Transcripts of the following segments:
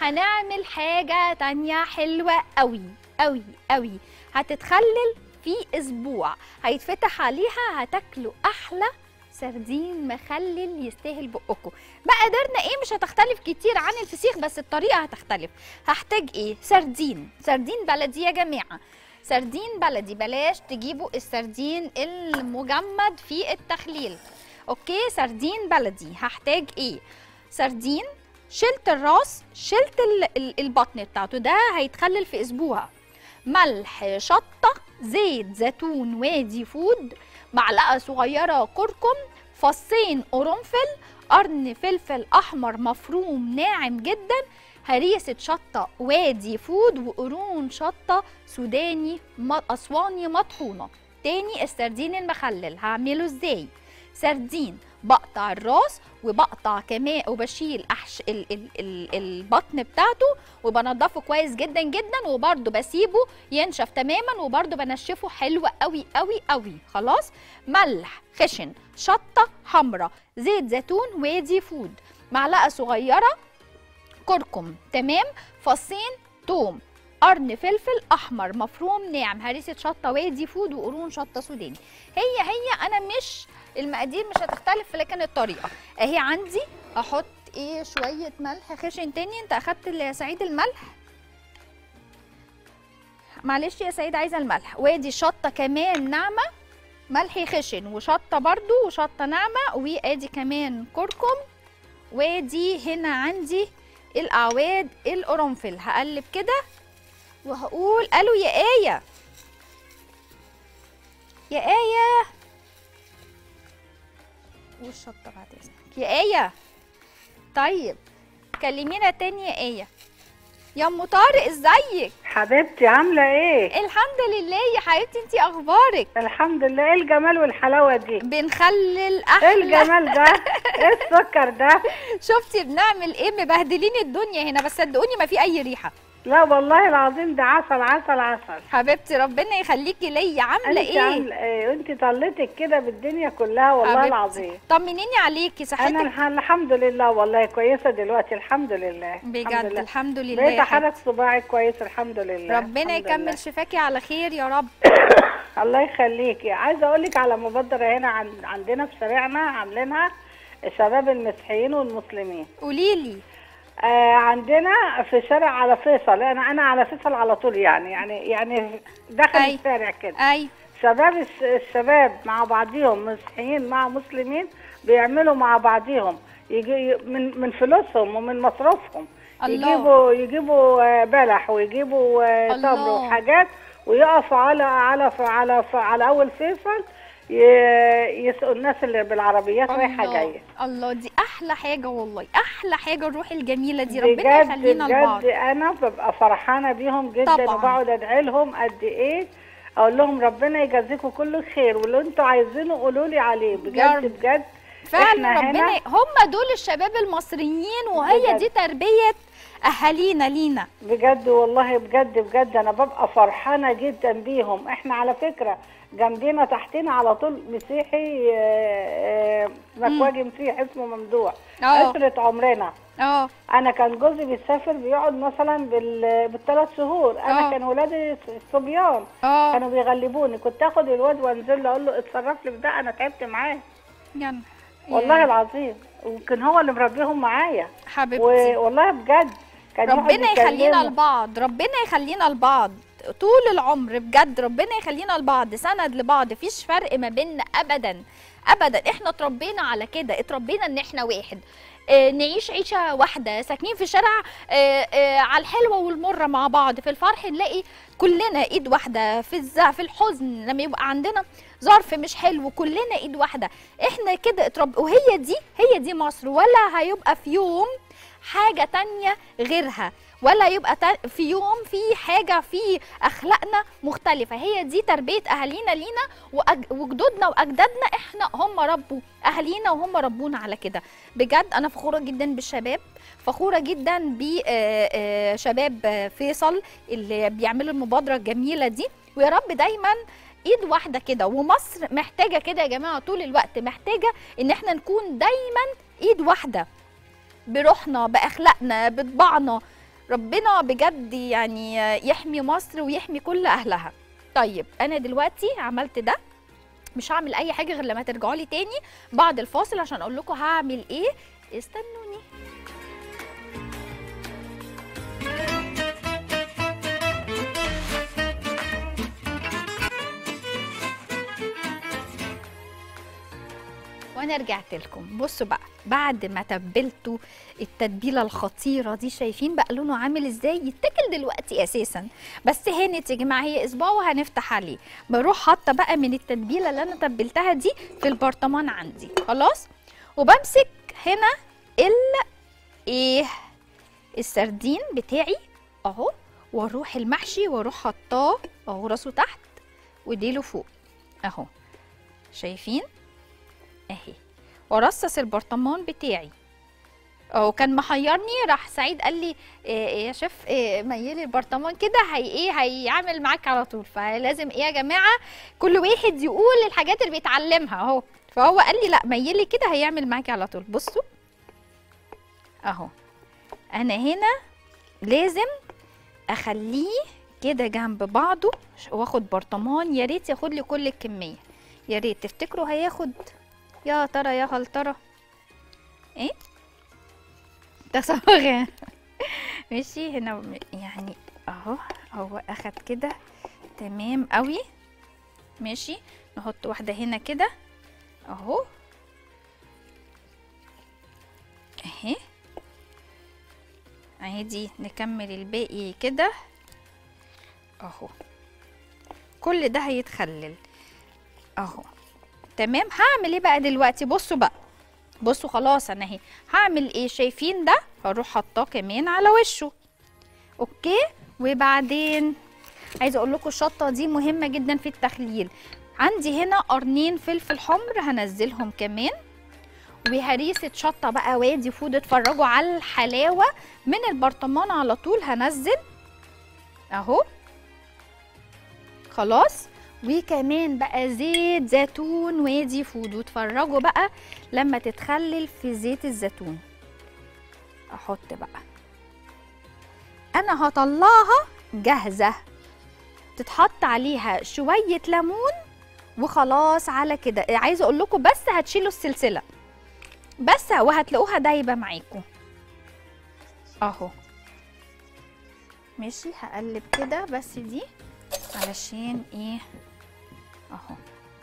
هنعمل حاجة تانية حلوة قوي قوي قوي هتتخلل في اسبوع هيتفتح عليها هتاكلوا احلى سردين مخلل يستاهل بقكم مقاديرنا ايه مش هتختلف كتير عن الفسيخ بس الطريقه هتختلف هحتاج ايه سردين سردين بلدي يا جماعه سردين بلدي بلاش تجيبوا السردين المجمد في التخليل اوكي سردين بلدي هحتاج ايه سردين شلت الراس شلت ال- ال- البطن بتاعته ده هيتخلل في اسبوع ملح شطه زيت زيتون وادي فود معلقه صغيره كركم فصين قرنفل قرن فلفل احمر مفروم ناعم جدا هريسه شطه وادي فود وقرون شطه سوداني م- اسواني مطحونه تاني السردين المخلل هعمله ازاي سردين بقطع الراس وبقطع كمان وبشيل أحش ال ال ال البطن بتاعته وبنضفه كويس جدا جدا وبرده بسيبه ينشف تماما وبرده بنشفه حلو قوي قوي قوي خلاص ملح خشن شطه حمراء زيت زيتون وادي فود معلقه صغيره كركم تمام فصين توم قرن فلفل احمر مفروم ناعم هريسه شطه وادي فود وقرون شطه سوداني هي هي انا مش المقادير مش هتختلف لكن الطريقه اهي عندي احط ايه شويه ملح خشن تاني انت اخدت يا سعيد الملح معلش يا سعيد عايزه الملح وادي شطه كمان ناعمه ملح خشن وشطه برضو وشطه ناعمه وادي كمان كركم وادي هنا عندي الاعواد القرنفل هقلب كده وهقول الو يا ايه يا ايه والشطه بعد اذنك يا ايه طيب كلمينا تاني يا ايه يا ام طارق ازيك حبيبتي عاملة ايه؟ الحمد لله يا حبيبتي انتي اخبارك الحمد لله ايه الجمال والحلاوة دي؟ بنخلل ايه احلى الجمال ده؟ ايه السكر ده؟ شفتي بنعمل ايه مبهدلين الدنيا هنا بس صدقوني ما في اي ريحه لا والله العظيم ده عسل عسل عسل حبيبتي ربنا يخليكي ليا عامله انت ايه عاملة ايه؟ انت طلتك كده بالدنيا كلها والله حبيبتي. العظيم طمنيني عليكي انا صحتك الح- الحمد لله والله كويسة دلوقتي الحمد لله الحمد بجد لله. الحمد لله بقيت يا احرك حبيبتي. صباعك كويس الحمد لله ربنا الحمد لله. يكمل شفاكي على خير يا رب الله يخليكي عايزه اقول لك على مبادره هنا عن عندنا في شارعنا عاملينها شباب المسيحيين والمسلمين قولي لي آه عندنا في شارع على فيصل انا انا على فيصل على طول يعني يعني يعني داخل أي. الشارع كده اي شباب الس- الشباب مع بعضيهم مسيحيين مع مسلمين بيعملوا مع بعضيهم يجي من من فلوسهم ومن مصروفهم الله. يجيبوا يجيبوا آه، بلح ويجيبوا آه، الله. تمر وحاجات ويقفوا على على على على اول فيصل ي- يسقوا الناس اللي بالعربيات رايحه الله جايه الله دي احلى حاجه والله احلى حاجه الروح الجميله دي ربنا بجد يخلينا لبعض بجد انا ببقى فرحانه بيهم جدا طبعاً. وبقعد ادعي لهم قد ايه اقول لهم ربنا يجازيكم كل خير واللي انتوا عايزينه قولوا لي عليه يا بجد رب. بجد فعلا إحنا ربنا هنا- ي- هم دول الشباب المصريين وهي بجد. دي تربيه اهالينا لينا بجد والله بجد بجد انا ببقى فرحانه جدا بيهم احنا على فكره جنبينا تحتنا على طول مسيحي آه، آه، مكواجي مسيحي اسمه ممدوح اه عشرة عمرنا اه انا كان جوزي بيسافر بيقعد مثلا بال... بالثلاث شهور انا آه. كان ولادي الصبيان اه كانوا بيغلبوني كنت اخد الواد وانزل له اقول له اتصرف لي بده انا تعبت معاه يعني والله العظيم وكان هو اللي مربيهم معايا حبيبتي والله بجد كان يقعد ربنا يخلينا يكلمه. لبعض ربنا يخلينا لبعض طول العمر بجد ربنا يخلينا لبعض سند لبعض مفيش فرق ما بيننا ابدا ابدا احنا اتربينا على كده اتربينا ان احنا واحد آه، نعيش عيشه واحده ساكنين في شارع آه، آه، على الحلوه والمره مع بعض في الفرح نلاقي كلنا ايد واحده في الزع في الحزن لما يبقى عندنا ظرف مش حلو كلنا ايد واحده احنا كده اترب وهي دي هي دي مصر ولا هيبقى في يوم حاجه تانية غيرها ولا يبقى تا- في يوم في حاجه في اخلاقنا مختلفه هي دي تربيه اهالينا لينا وأج- وجدودنا واجدادنا احنا هم ربوا اهالينا وهم ربونا على كده بجد انا فخوره جدا بالشباب فخوره جدا بشباب فيصل اللي بيعملوا المبادره الجميله دي ويا رب دايما ايد واحده كده ومصر محتاجه كده يا جماعه طول الوقت محتاجه ان احنا نكون دايما ايد واحده بروحنا باخلاقنا بطباعنا ربنا بجد يعني يحمي مصر ويحمي كل اهلها طيب انا دلوقتي عملت ده مش هعمل اي حاجه غير لما ترجعوا لي تاني بعد الفاصل عشان اقول لكم هعمل ايه استنوني وانا رجعت لكم بصوا بقى بعد ما تبلتوا التتبيله الخطيره دي شايفين بقى لونه عامل ازاي يتاكل دلوقتي اساسا بس هانت يا جماعه هي اسبوع وهنفتح عليه بروح حاطه بقى من التتبيله اللي انا تبلتها دي في البرطمان عندي خلاص وبمسك هنا ال ايه السردين بتاعي اهو واروح المحشي واروح حطاه اهو راسه تحت وديله فوق اهو شايفين اهي وارصص البرطمان بتاعي اهو كان محيرني راح سعيد قال لي إيه إيه يا شيف إيه ميلي البرطمان كده هي ايه هيعمل معاك على طول فلازم ايه يا جماعه كل واحد يقول الحاجات اللي بيتعلمها اهو فهو قال لي لا ميلي كده هيعمل معاكي على طول بصوا اهو انا هنا لازم اخليه كده جنب بعضه واخد برطمان يا ريت ياخد لي كل الكميه يا ريت تفتكروا هياخد يا ترى يا هل ترى ايه تصور ماشي هنا م- يعني اهو هو اخد كده تمام قوي ماشي نحط واحده هنا كده اهو اهي عادي نكمل الباقي كده اهو كل ده هيتخلل اهو تمام هعمل ايه بقى دلوقتي بصوا بقى بصوا خلاص انا اهي هعمل ايه شايفين ده هروح حاطاه كمان على وشه اوكي وبعدين عايزه اقول لكم الشطه دي مهمه جدا في التخليل عندي هنا قرنين فلفل حمر هنزلهم كمان وهريسه شطه بقى وادي فود اتفرجوا على الحلاوه من البرطمان على طول هنزل اهو خلاص وكمان بقى زيت زيتون وادي فود واتفرجوا بقى لما تتخلل في زيت الزيتون احط بقى انا هطلعها جاهزه تتحط عليها شويه ليمون وخلاص على كده عايزه اقول لكم بس هتشيلوا السلسله بس وهتلاقوها دايبه معاكم اهو ماشي هقلب كده بس دي علشان ايه اهو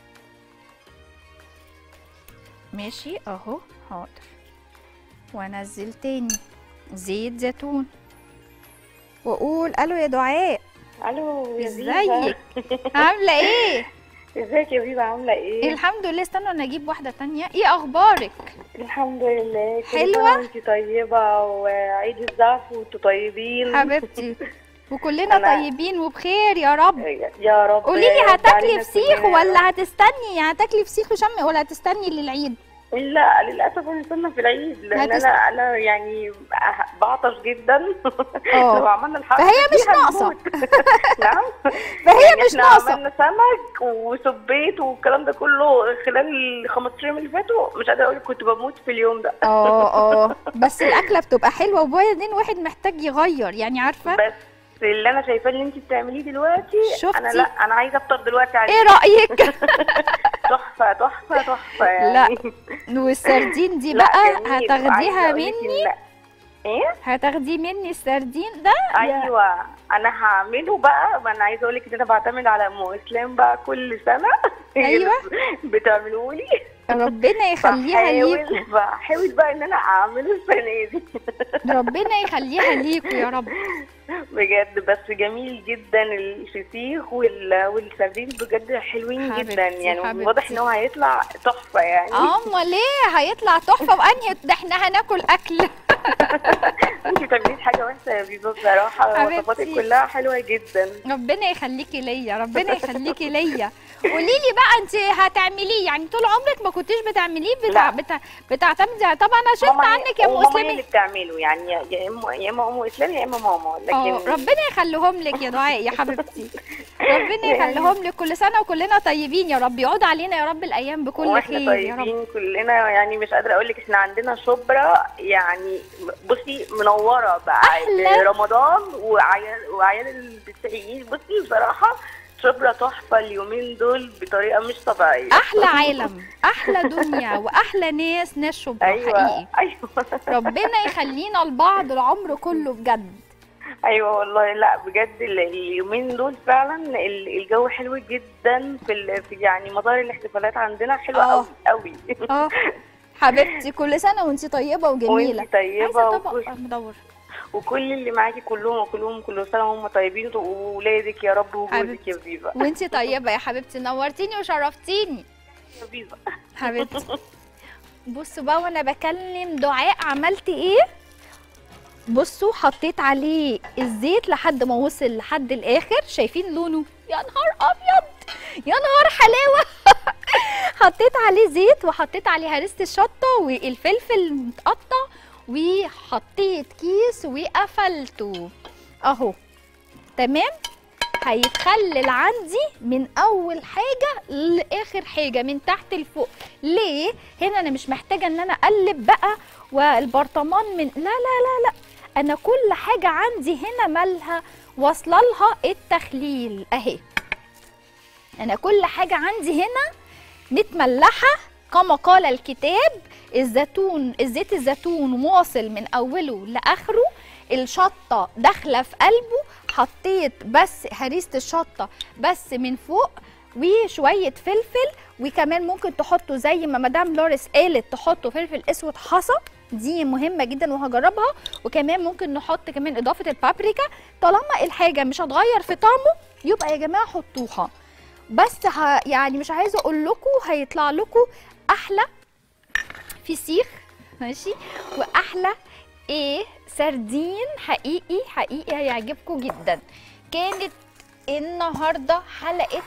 ماشي اهو حاضر وانزل تاني زيت زيتون واقول الو يا دعاء الو يا زيزة. ازيك عامله ايه ازيك يا زيزة عاملة ايه؟ الحمد لله استنوا انا اجيب واحده تانية ايه اخبارك الحمد لله كل حلوة؟ سنة وانتي طيبة وعيد الزعف وانتوا طيبين حبيبتي وكلنا أنا- طيبين وبخير يا رب يا رب قولي لي يرد هتاكلي علينا فسيخ كلنا يا ولا هتستني يعني هتاكلي فسيخ وشم ولا هتستني للعيد رب. لا للأسف هنستنى في العيد لأن هتست- أنا أنا يعني بعطش جدا اه. لو عملنا الحركة فهي دي مش ناقصة. هنموت. نعم فهي يعني مش احنا ناقصه عملنا سمك وسبيت والكلام ده كله خلال ال 15 يوم اللي فاتوا مش قادرة أقول لك كنت بموت في اليوم ده اه اه بس الاكله بتبقى حلوه وبعدين واحد محتاج يغير يعني عارفه بس اللي انا شايفاه اللي انت بتعمليه دلوقتي شفتي؟ انا لا انا عايزه افطر دلوقتي عليه ايه رايك تحفه تحفه تحفه يعني لا والسردين دي لا، بقى جميل. هتاخديها وعايزة أقولك مني إن- ايه هتاخديه مني السردين ده يا- ايوه انا هعمله بقى ما انا عايزه اقول لك ان انا بعتمد على ام اسلام بقى كل سنه هي اللي أيوة. بتعمله لي ربنا يخليها ليكوا بحاول بحاول بقى ان انا اعمله السنه دي ربنا يخليها ليكوا يا رب بجد بس جميل جدا الفسيخ وال... والسردين بجد حلوين حبيبتي، جدا يعني حبيبتي. واضح ان هو هيطلع تحفه يعني امال ليه هيطلع تحفه وانهي ده احنا هناكل اكل انت بتعمليش حاجه وحشه يا بيبو بصراحه حبيبتي. وصفاتك كلها حلوه جدا ربنا يخليكي ليا ربنا يخليكي ليا قولي لي بقى انت هتعمليه يعني طول عمرك ما كنتيش بتعمليه بتاع لا. بتاع بتعتمدي طبعا انا شفت ماما هي- عنك يا ام وماما هي اسلام اللي بتعمله يعني يا- يا اما يا اما ام اسلام يا اما ماما اه لكن ربنا يخليهم لك يا دعاء يا حبيبتي ربنا يخليهم لك كل سنه وكلنا طيبين يا رب يعود علينا يا رب الايام بكل واحنا خير يا رب طيبين كلنا يعني مش قادره اقول لك احنا عندنا شبرا يعني بصي منوره بقى أحلى. رمضان وعيال وعيال المسيحيين بصي بصراحه شبرا تحفه اليومين دول بطريقه مش طبيعيه احلى عالم احلى دنيا واحلى ناس ناس شبرا ايوه حقيقي ايوه ربنا يخلينا لبعض العمر كله بجد ايوه والله لا بجد ال- اليومين دول فعلا ال- الجو حلو جدا في, ال- في يعني مظاهر الاحتفالات عندنا حلوه آه. قوي قوي اه حبيبتي كل سنه وانتي طيبه وجميله وانتي طيبه عايزه طبق وكل, مدور وكل اللي معاكي كلهم وكلهم كل سنه وهم طيبين وولادك يا رب وجوزك حبيبتي. يا فيفا وانتي طيبه يا حبيبتي نورتيني وشرفتيني يا فيفا حبيبتي بصوا بقى وانا بكلم دعاء عملت ايه بصوا حطيت عليه الزيت لحد ما وصل لحد الاخر شايفين لونه يا نهار ابيض يا نهار حلاوه حطيت عليه زيت وحطيت عليه هريسه الشطه والفلفل المتقطع وحطيت كيس وقفلته اهو تمام هيتخلل عندي من اول حاجه لاخر حاجه من تحت لفوق ليه هنا انا مش محتاجه ان انا اقلب بقى والبرطمان من لا لا لا لا انا كل حاجه عندي هنا مالها واصله لها التخليل اهي انا كل حاجه عندي هنا متملحه كما قال الكتاب الزيتون الزيت الزيتون واصل من اوله لاخره الشطه داخله في قلبه حطيت بس هريسه الشطه بس من فوق وشويه فلفل وكمان ممكن تحطوا زي ما مدام لوريس قالت تحطوا فلفل اسود حصى دي مهمه جدا وهجربها وكمان ممكن نحط كمان اضافه البابريكا طالما الحاجه مش هتغير في طعمه يبقى يا جماعه حطوها بس ه... يعني مش عايزه اقول لكم هيطلع لكم احلى فسيخ ماشي واحلى ايه سردين حقيقي حقيقي هيعجبكم جدا كانت النهارده حلقه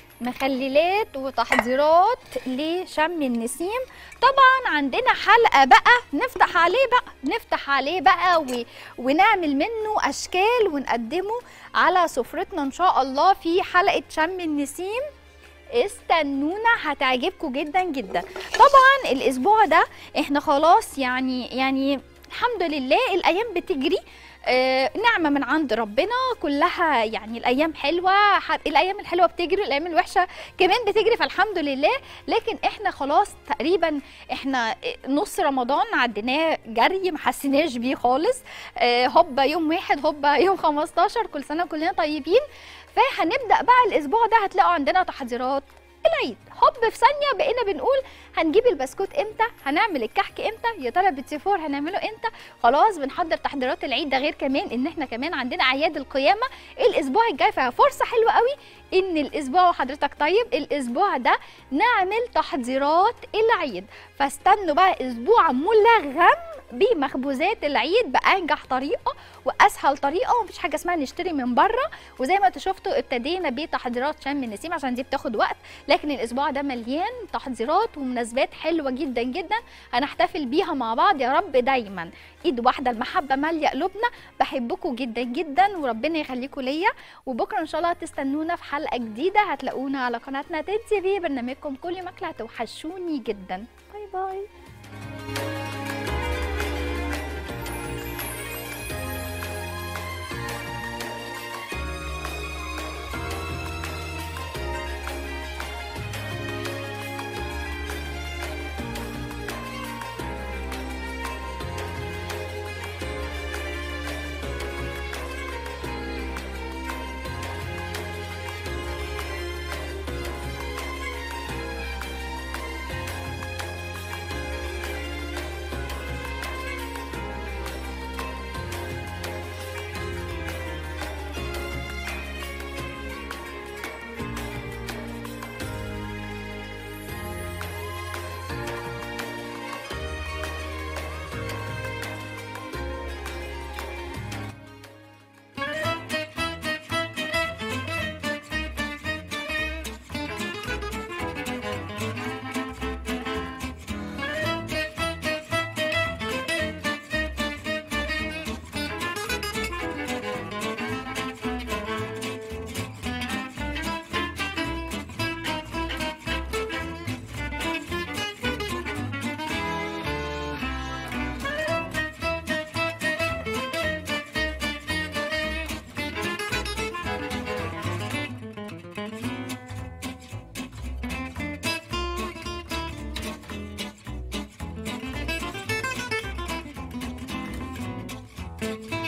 مخللات وتحضيرات لشم النسيم طبعا عندنا حلقه بقى نفتح عليه بقى نفتح عليه بقى و... ونعمل منه اشكال ونقدمه على سفرتنا ان شاء الله في حلقه شم النسيم استنونا هتعجبكم جدا جدا طبعا الاسبوع ده احنا خلاص يعني يعني الحمد لله الايام بتجري آه نعمة من عند ربنا كلها يعني الأيام حلوة ح- الأيام الحلوة بتجري الأيام الوحشة كمان بتجري فالحمد لله لكن احنا خلاص تقريبا احنا نص رمضان عديناه جري ما حسيناش بيه خالص آه هوبا يوم واحد هوبا يوم 15 كل سنة كلنا طيبين فهنبدأ بقى الأسبوع ده هتلاقوا عندنا تحضيرات العيد هوب في ثانيه بقينا بنقول هنجيب البسكوت امتى هنعمل الكحك امتى يا ترى البيتي فور هنعمله امتى خلاص بنحضر تحضيرات العيد ده غير كمان ان احنا كمان عندنا اعياد القيامه الاسبوع الجاي فيها فرصه حلوه قوي ان الاسبوع وحضرتك طيب الاسبوع ده نعمل تحضيرات العيد فاستنوا بقى اسبوع ملغم بمخبوزات العيد بانجح طريقه واسهل طريقه ومفيش حاجه اسمها نشتري من بره وزي ما انتوا شفتوا ابتدينا بتحضيرات شم النسيم عشان دي بتاخد وقت لكن الاسبوع ده مليان تحضيرات ومناسبات حلوه جدا جدا هنحتفل بيها مع بعض يا رب دايما ايد واحده المحبه ماليه قلوبنا بحبكم جدا جدا وربنا يخليكم ليا وبكره ان شاء الله تستنونا في حلقه جديده هتلاقونا على قناتنا تن تي في برنامجكم كل مكله هتوحشوني جدا باي باي الله